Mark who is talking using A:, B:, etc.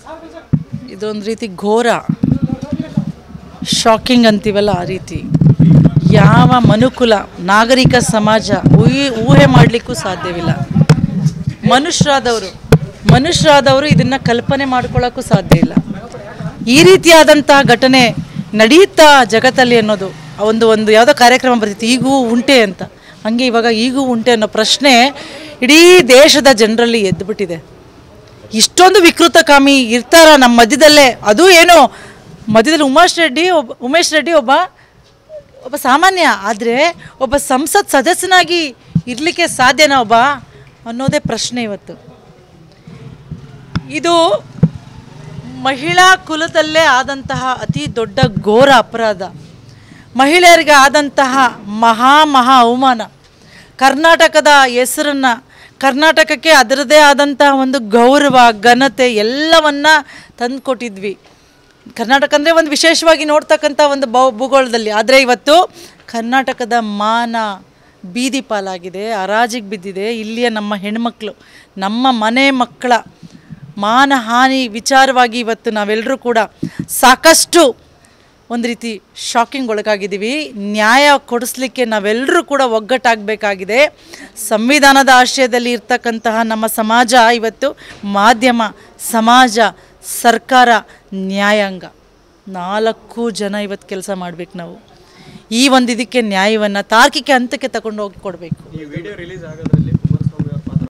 A: ಇದೊಂದು ರೀತಿ ಘೋರ ಶಾಕಿಂಗ್ ಅಂತೀವಲ್ಲ ಆ ರೀತಿ ಯಾವ ಮನುಕುಲ ನಾಗರಿಕ ಸಮಾಜ ಊಹೆ ಊಹೆ ಮಾಡಲಿಕ್ಕೂ ಸಾಧ್ಯವಿಲ್ಲ ಮನುಷ್ಯರಾದವರು ಮನುಷ್ಯರಾದವರು ಇದನ್ನು ಕಲ್ಪನೆ ಮಾಡ್ಕೊಳ್ಳೋಕ್ಕೂ ಸಾಧ್ಯ ಇಲ್ಲ ಈ ರೀತಿಯಾದಂತಹ ಘಟನೆ ನಡೆಯುತ್ತಾ ಜಗತ್ತಲ್ಲಿ ಅನ್ನೋದು ಆ ಒಂದು ಒಂದು ಯಾವುದೋ ಕಾರ್ಯಕ್ರಮ ಬರ್ತಿತ್ತು ಈಗೂ ಉಂಟೆ ಅಂತ ಹಂಗೆ ಇವಾಗ ಈಗೂ ಉಂಟೆ ಅನ್ನೋ ಪ್ರಶ್ನೆ ಇಡೀ ದೇಶದ ಜನರಲ್ಲಿ ಎದ್ದುಬಿಟ್ಟಿದೆ ಇಷ್ಟೊಂದು ವಿಕೃತಕಾಮಿ ಇರ್ತಾರ ನಮ್ಮ ಮಧ್ಯದಲ್ಲೇ ಅದು ಏನೋ ಮಧ್ಯದಲ್ಲಿ ಉಮೇಶ್ ರೆಡ್ಡಿ ಒಬ್ಬ ಉಮೇಶ್ ರೆಡ್ಡಿ ಒಬ್ಬ ಒಬ್ಬ ಸಾಮಾನ್ಯ ಆದರೆ ಒಬ್ಬ ಸಂಸತ್ ಸದಸ್ಯನಾಗಿ ಇರಲಿಕ್ಕೆ ಸಾಧ್ಯನಾ ಒಬ್ಬ ಅನ್ನೋದೇ ಪ್ರಶ್ನೆ ಇವತ್ತು ಇದು ಮಹಿಳಾ ಕುಲದಲ್ಲೇ ಆದಂತಹ ಅತಿ ದೊಡ್ಡ ಘೋರ ಅಪರಾಧ ಮಹಿಳೆಯರಿಗೆ ಆದಂತಹ ಮಹಾ ಮಹಾ ಅವಮಾನ ಕರ್ನಾಟಕದ ಹೆಸರನ್ನು ಕರ್ನಾಟಕಕ್ಕೆ ಅದರದೇ ಆದಂತಹ ಒಂದು ಗೌರವ ಘನತೆ ಎಲ್ಲವನ್ನ ತಂದುಕೊಟ್ಟಿದ್ವಿ ಕರ್ನಾಟಕ ಅಂದರೆ ಒಂದು ವಿಶೇಷವಾಗಿ ನೋಡ್ತಕ್ಕಂಥ ಒಂದು ಬೌ ಭೂಗೋಳದಲ್ಲಿ ಆದರೆ ಇವತ್ತು ಕರ್ನಾಟಕದ ಮಾನ ಬೀದಿ ಪಾಲಾಗಿದೆ ಹರಾಜಿಗೆ ಬಿದ್ದಿದೆ ಇಲ್ಲಿಯ ನಮ್ಮ ಹೆಣ್ಮಕ್ಳು ನಮ್ಮ ಮನೆ ಮಕ್ಕಳ ಮಾನಹಾನಿ ವಿಚಾರವಾಗಿ ಇವತ್ತು ನಾವೆಲ್ಲರೂ ಕೂಡ ಸಾಕಷ್ಟು ಒಂದು ರೀತಿ ಶಾಕಿಂಗ್ ಒಳಗಾಗಿದ್ದೀವಿ ನ್ಯಾಯ ಕೊಡಿಸ್ಲಿಕ್ಕೆ ನಾವೆಲ್ಲರೂ ಕೂಡ ಒಗ್ಗಟ್ಟಾಗಬೇಕಾಗಿದೆ ಸಂವಿಧಾನದ ಆಶ್ರಯದಲ್ಲಿ ಇರ್ತಕ್ಕಂತಹ ನಮ್ಮ ಸಮಾಜ ಇವತ್ತು ಮಾಧ್ಯಮ ಸಮಾಜ ಸರ್ಕಾರ ನ್ಯಾಯಾಂಗ ನಾಲ್ಕು ಜನ ಇವತ್ತು ಕೆಲಸ ಮಾಡ್ಬೇಕು ನಾವು ಈ ಒಂದು ಇದಕ್ಕೆ ನ್ಯಾಯವನ್ನು ತಾರ್ಕಿಕ ಹಂತಕ್ಕೆ ತಗೊಂಡು ಹೋಗಿ ಕೊಡಬೇಕು
B: ಈ ವಿಡಿಯೋ ರಿಲೀಸ್ ಆಗೋದ್ರಲ್ಲಿ